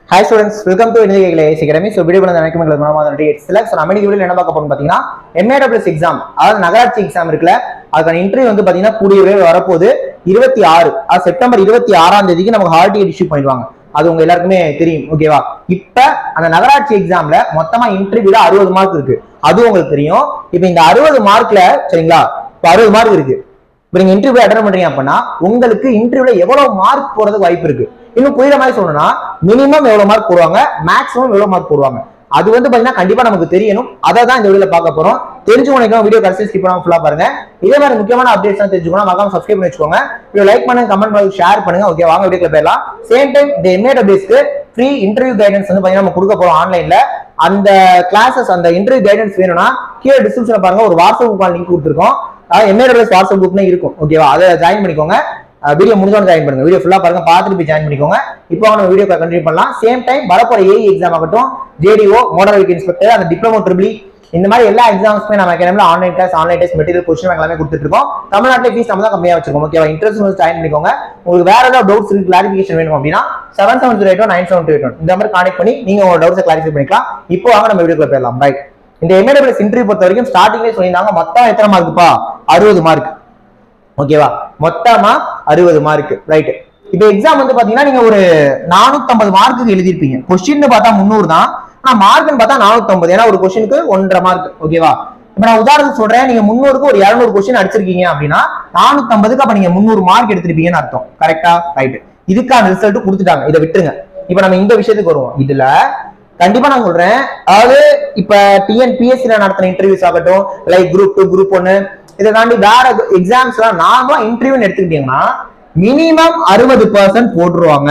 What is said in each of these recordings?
hi students welcome to இணையகளை academy so video பண்ண நினைக்கும் எங்களுக்கு மூலமாக வந்து எட்ஸ்ல ஸோ நம்ம இன்னைக்கு வீடியோ என்ன பார்க்க போறோம் பார்த்தீங்கன்னா எம்ஏடபிள்யூஎஸ் எக்ஸாம் அதாவது நகராட்சி எக்ஸாம் இருக்குல்ல அதுக்கான இன்டர்வியூ வந்து பார்த்தீங்கன்னா கூடிய விரைவில் வரப்போகுது இருபத்தி ஆறு அது செப்டம்பர் இருபத்தி ஆறாம் தேதிக்கு நமக்கு ஹால் டிக்கெட் இஷ்யூ பண்ணிடுவாங்க அது உங்க எல்லாருக்குமே தெரியும் ஓகேவா இப்ப அந்த நகராட்சி எக்ஸாம்ல மொத்தமா இன்டர்வியூல அறுபது மார்க் இருக்கு அது உங்களுக்கு தெரியும் இப்ப இந்த அறுபது மார்க்ல சரிங்களா இப்ப அறுபது மார்க் இருக்கு இப்ப நீங்க இன்டர்வியூ அட்டன் பண்றீங்க அப்படின்னா உங்களுக்கு இன்டர்வியூல எவ்வளவு மார்க் போறதுக்கு வாய்ப்பு இருக்கு இன்னும் புரியுற மாதிரி சொல்லணும்னா மினிமம் எவ்வளவு மார்க் போடுவாங்க மேக்ஸிமம் எவ்வளவு மார்க் போடுவாங்க அது வந்து பாத்தீங்கன்னா கண்டிப்பா நமக்கு தெரியணும் அதை தான் இந்த வீடியோல பார்க்க போறோம் தெரிஞ்சுக்கணும் வீடியோ கடைசி ஸ்கிப் பண்ணாம ஃபுல்லா பாருங்க இதே மாதிரி முக்கியமான அப்டேட்ஸ் தான் தெரிஞ்சுக்கணும் மறக்காம சப்ஸ்கிரைப் பண்ணி வச்சுக்கோங்க வீடியோ லைக் பண்ணுங்க கமெண்ட் பண்ணுங்க ஷேர் பண்ணுங்க ஓகே வாங்க வீடியோல போயிடலாம் சேம் டைம் இந்த எம்ஏ டபிள்யூஸ்க்கு ஃப்ரீ இன்டர்வியூ கைடன்ஸ் வந்து பாத்தீங்கன்னா நம்ம கொடுக்க போறோம் ஆன்லைன்ல அந்த கிளாஸஸ் அந்த இன்டர்வியூ கைடன்ஸ் வேணும்னா கீழே டிஸ்கிரிப்ஷன்ல பாருங்க ஒரு வாட்ஸ்அப் குரூப் லிங்க் கொடுத்துருக்கோம் அதாவது எம்ஏடபிள்யூஎஸ் வாட்ஸ்அப் குரூப்னு இருக்கும் ஓகேவா அதை ஜாயின் பண்ணிக்கோங்க வீடியோ முடிஞ்சோன்னு ஜாயின் பண்ணுங்க வீடியோ ஃபுல்லா பாருங்க பார்த்துட்டு போய் ஜாயின் பண்ணிக்கோங்க இப்போ நம்ம வீடியோ கண்டினியூ பண்ணலாம் சேம் டைம் வரப்போற ஏஇ எக்ஸாம் ஆகட்டும் ஜேடிஓ மோட்டார் வெஹிக்கல் இன்ஸ்பெக்டர் அந்த டிப்ளமோ ட்ரிபிளி இந்த மாதிரி எல்லா எக்ஸாம்ஸ்மே நம்ம அகாடமில online class online test material question எல்லாமே கொடுத்துட்டு இருக்கோம் தமிழ்நாட்டிலே ஃபீஸ் நம்ம தான் கம்மியா வச்சிருக்கோம் ஓகேவா இன்ட்ரெஸ்ட் வந்து ஜாயின் பண்ணிக்கோங்க உங்களுக்கு வேற ஏதாவது டவுட்ஸ் இருக்கு கிளாரிஃபிகேஷன் வேணும் அப்படின்னா seven seven zero eight nine seven two eight இந்த மாதிரி கான்டெக்ட் பண்ணி நீங்க உங்க டவுட்ஸை கிளாரிஃபை பண்ணிக்கலாம் இப்போ வாங்க நம்ம வீடியோக்குள்ள போயிடலாம் ரைட் இந்த எம்ஏடபிள்யூஎஸ் இன்டர்வியூ பொறுத்த வரைக்கும் ஸ்டார்டிங்லேயே சொல்லியிருந்தாங்க மொத்தம் எத்தனை மார்க்குப்பா அறுபது மார்க் ஓகேவா மொத்தமா அறுபது மார்க் ரைட் இப்போ எக்ஸாம் வந்து பாத்தீங்கன்னா நீங்க ஒரு நானூத்தம்பது மார்க்குக்கு எழுதிருப்பீங்க கொஸ்டின் பார்த்தா முந்நூறு தான் ஆனா மார்க்னு பார்த்தா நானூத்தம்பது ஏன்னா ஒரு கொஸ்டினுக்கு ஒன்றரை மார்க் ஓகேவா இப்ப நான் உதாரணத்துக்கு சொல்றேன் நீங்க முந்நூறுக்கு ஒரு இரநூறு கொஸ்டின் அடிச்சிருக்கீங்க அப்படின்னா நானூத்தம்பதுக்கு அப்ப நீங்க முந்நூறு மார்க் எடுத்திருப்பீங்கன்னு அர்த்தம் கரெக்டா ரைட் இதுக்கான ரிசல்ட் கொடுத்துட்டாங்க இதை விட்டுருங்க இப்ப நம்ம இந்த விஷயத்துக்கு வருவோம் இதுல கண்டிப்பா நான் சொல்றேன் அதாவது இப்ப டிஎன்பிஎஸ்சில நடத்தின இன்டர்வியூஸ் ஆகட்டும் லைக் குரூப் டூ குரூப் ஒன்னு இதை தாண்டி வேற எக்ஸாம்ஸ் எல்லாம் நார்மலா இன்டர்வியூன்னு எடுத்துக்கிட்டீங்கன்னா மினிமம் அறுபது பர்சன்ட் போட்டுருவாங்க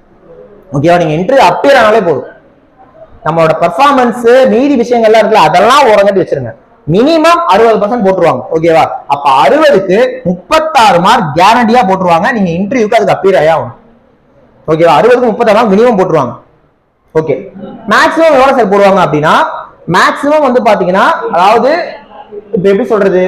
ஓகேவா நீங்க இன்டர்வியூ அப்பியர் ஆனாலே போதும் நம்மளோட பெர்ஃபார்மன்ஸ் மீதி விஷயங்கள்லாம் இருக்குல்ல அதெல்லாம் ஓரங்கட்டி வச்சிருங்க மினிமம் அறுபது பர்சன்ட் போட்டுருவாங்க ஓகேவா அப்ப அறுபதுக்கு முப்பத்தாறு மார்க் கேரண்டியா போட்டுருவாங்க நீங்க இன்டர்வியூக்கு அதுக்கு அப்பியர் ஆகும் ஓகேவா அறுபதுக்கு முப்பத்தாறு மார்க் மினிமம் போட்டுருவாங்க ஓகே மேக்ஸிமம் எவ்வளவு சார் போடுவாங்க அப்படின்னா மேக்ஸிமம் வந்து பாத்தீங்கன்னா அதாவது இப்ப எப்படி சொல்றது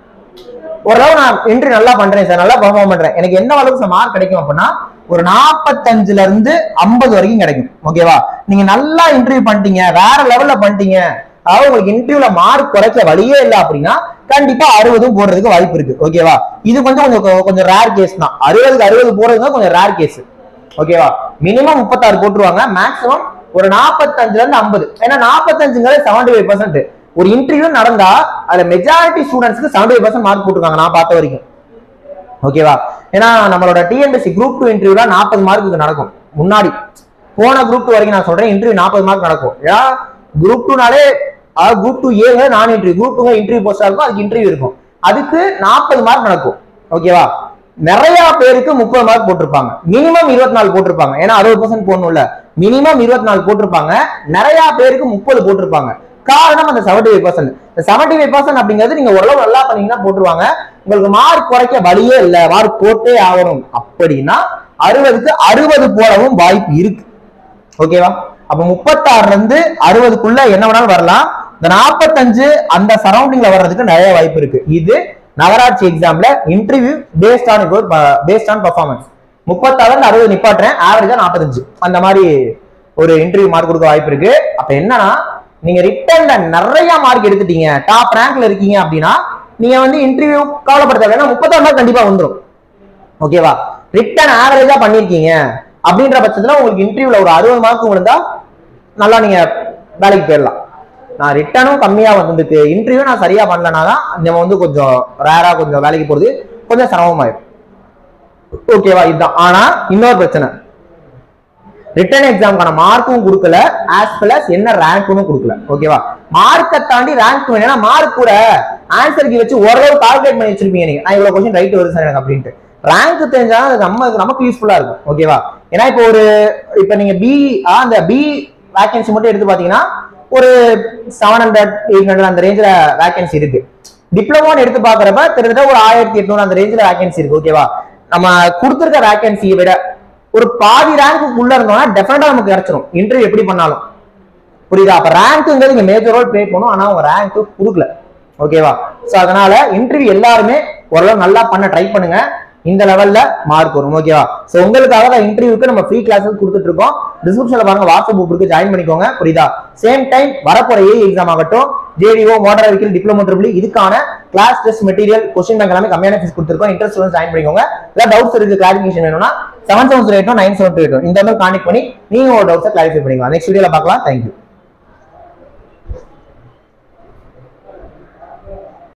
ஓரளவு நான் இன்டர்வியூ நல்லா பண்றேன் சார் நல்லா பெர்ஃபார்ம் பண்றேன் எனக்கு என்ன அளவுக்கு மார்க் கிடைக்கும் அப்படின்னா ஒரு நாற்பத்தஞ்சுல இருந்து ஐம்பது வரைக்கும் கிடைக்கும் ஓகேவா நீங்க நல்லா இன்டர்வியூ பண்ணிட்டீங்க வேற லெவல்ல பண்ணிட்டீங்க அதாவது உங்களுக்கு இன்டர்வியூல மார்க் குறைக்க வழியே இல்லை அப்படின்னா கண்டிப்பா அறுபதும் போடுறதுக்கு வாய்ப்பு இருக்கு ஓகேவா இது கொஞ்சம் கொஞ்சம் கொஞ்சம் ரேர் கேஸ் தான் அறுபதுக்கு அறுபது போடுறதுங்க கொஞ்சம் ரேர் கேஸ் ஓகேவா மினிமம் முப்பத்தாறு போட்டுருவாங்க மேக்ஸிமம் ஒரு நாற்பத்தஞ்சுல இருந்து ஐம்பது ஏன்னா நாற்பத்தஞ்சுங்கிறது செவன்டி ஃபைவ் பர்சன்ட் ஒரு இன்டர்வியூ நடந்தா அதுல மெஜாரிட்டி ஸ்டூடெண்ட்ஸ்க்கு செவன்டி ஃபைவ் பர்சன்ட் மார்க் போட்டுருக்காங்க நான் பார்த்த வரைக்கும் ஓகேவா ஏன்னா நம்மளோட டிஎன்பிஎஸ்சி குரூப் டூ இன்டர்வியூல நாற்பது மார்க்குக்கு நடக்கும் முன்னாடி போன குரூப் டூ வரைக்கும் நான் சொல்றேன் இன்டர்வியூ நாற்பது மார்க் நடக்கும் ஏன்னா குரூப் டூனாலே அதாவது குரூப் டூ ஏங்க நான் இன்டர்வியூ குரூப் டூ இன்டர்வியூ போஸ்டா இருக்கும் அதுக்கு இன்டர்வியூ இருக்கும் அதுக்கு நாற்பது மார்க் நடக்கும் ஓகேவா நிறைய பேருக்கு முப்பது மார்க் போட்டிருப்பாங்க மினிமம் இருபத்தி நாலு போட்டிருப்பாங்க ஏன்னா அறுபது பர்சன்ட் போடணும்ல மினிமம் இருபத்தி நாலு போட்டிருப்பாங்க நிறைய பேருக்கு முப்பது போட்டிருப்பாங்க காரணம் அந்த செவன்டி ஃபைவ் பர்சன்ட் இந்த செவன்டி ஃபைவ் பர்சன்ட் அப்படிங்கிறது நீங்க ஓரளவு நல்லா பண்ணீங்கன்னா போட்டுருவாங்க உங்களுக்கு மார்க் குறைக்க வழியே இல்லை மார்க் போட்டே ஆகணும் அப்படின்னா அறுபதுக்கு அறுபது போடவும் வாய்ப்பு இருக்கு ஓகேவா அப்ப முப்பத்தாறுல இருந்து அறுபதுக்குள்ள என்ன வேணாலும் வரலாம் இந்த நாற்பத்தஞ்சு அந்த சரௌண்டிங்ல வர்றதுக்கு நிறைய வாய்ப்பு இருக்கு இது நகராட்சி எக்ஸாம்ல interview based on based on performance முப்பத்தாறுல அறுபது நிப்பாட்டுறேன் ஆவரேஜா நாற்பத்தஞ்சு அந்த மாதிரி ஒரு இன்டர்வியூ மார்க் கொடுக்க வாய்ப்பு இருக்கு அப்ப என்னன்னா நீங்க ரிட்டர்ன்ல நிறைய மார்க் எடுத்துட்டீங்க டாப் ரேங்க்ல இருக்கீங்க அப்படின்னா நீங்க வந்து இன்டர்வியூ கவலைப்படுத்த வேணாம் முப்பத்தாறு மார்க் கண்டிப்பா வந்துடும் ஓகேவா ரிட்டர்ன் ஆவரேஜா பண்ணிருக்கீங்க அப்படின்ற பட்சத்துல உங்களுக்கு இன்டர்வியூல ஒரு அறுபது மார்க் விழுந்தா நல்லா நீங்க வேலைக்கு போயிடலாம் நான் ரிட்டர்னும் கம்மியா வந்ததுக்கு இன்டர்வியூ நான் சரியா பண்ணலனா தான் நம்ம வந்து கொஞ்சம் ரேரா கொஞ்சம் வேலைக்கு போறது கொஞ்சம் சிரமமாயிடும் ஓகேவா இதுதான் ஆனா இன்னொரு பிரச்சனை ரிட்டர்ன் எக்ஸாம்க்கான மார்க்கும் கொடுக்கல ஆஸ் வெல் அஸ் என்ன ரேங்க்கும் கொடுக்கல ஓகேவா மார்க்கை தாண்டி ரேங்க் வேணும் ஏன்னா மார்க் கூட ஆன்சருக்கு வச்சு ஓரளவு கால்குலேட் பண்ணி வச்சிருப்பீங்க நீங்க நான் இவ்வளவு கொஸ்டின் ரைட் வருது சார் எனக்கு அப்படின்ட்டு ரேங்க் தெரிஞ்சா அது நம்ம நமக்கு யூஸ்ஃபுல்லா இருக்கும் ஓகேவா ஏன்னா இப்போ ஒரு இப்போ நீங்க பி அந்த பி வேகன்சி மட்டும் எடுத்து பாத்தீங்கன்னா ஒரு செவன் ஹண்ட்ரட் எயிட் ஹண்ட்ரட் அந்த ரேஞ்சில் வேகன்சி இருக்கு டிப்ளமோன்னு எடுத்து பாக்குறப்ப கிட்டத்தட்ட ஒரு ஆயிரத்தி எட்நூறு அந்த ரேஞ்சில் வேகன்சி இருக்கு ஓகேவா நம்ம கொடுத்துருக்க வேகன்சியை விட ஒரு பாதி ரேங்க்குள்ள இருந்தோம்னா டெஃபினட்டா நமக்கு கிடைச்சிரும் இன்டர்வியூ எப்படி பண்ணாலும் புரியுதா அப்ப ரேங்க்குங்கிறது இங்க மேஜர் ரோல் ப்ளே பண்ணும் ஆனா அவங்க ரேங்க் கொடுக்கல ஓகேவா சோ அதனால இன்டர்வியூ எல்லாருமே ஓரளவு நல்லா பண்ண ட்ரை பண்ணுங்க இந்த லெவல்ல மார்க் வரும் ஓகேவா சோ உங்களுக்காக தான் இன்டர்வியூக்கு நம்ம ஃப்ரீ கிளாஸஸ் கொடுத்துட்டு இருக்கோம் டிஸ்கிரிப்ஷன்ல பாருங்க வாட்ஸ்அப் குரூப் இருக்கு ஜாயின் பண்ணிக்கோங்க புரியுதா சேம் டைம் வரப்போற ஏ எக்ஸாம் ஆகட்டும் JDO motor vehicle diploma triple இதுக்கான class test material question bank எல்லாமே கம்மியான ஃபீஸ் கொடுத்துருக்கோம் இன்ட்ரெஸ்ட் ஜாயின் பண்ணிக்கோங்க ஏதாவது டவுட்ஸ் இருக்கு கிளாரிஃபிகேஷன் வேணும்னா seven seven eight nine seven two eight இந்த மாதிரி கான்டெக்ட் பண்ணி நீங்க ஒரு டவுட்ஸை கிளாரிஃபை பண்ணிக்கலாம் நெக்ஸ்ட் வீடியோல பார்க்கலாம் தேங்க்யூ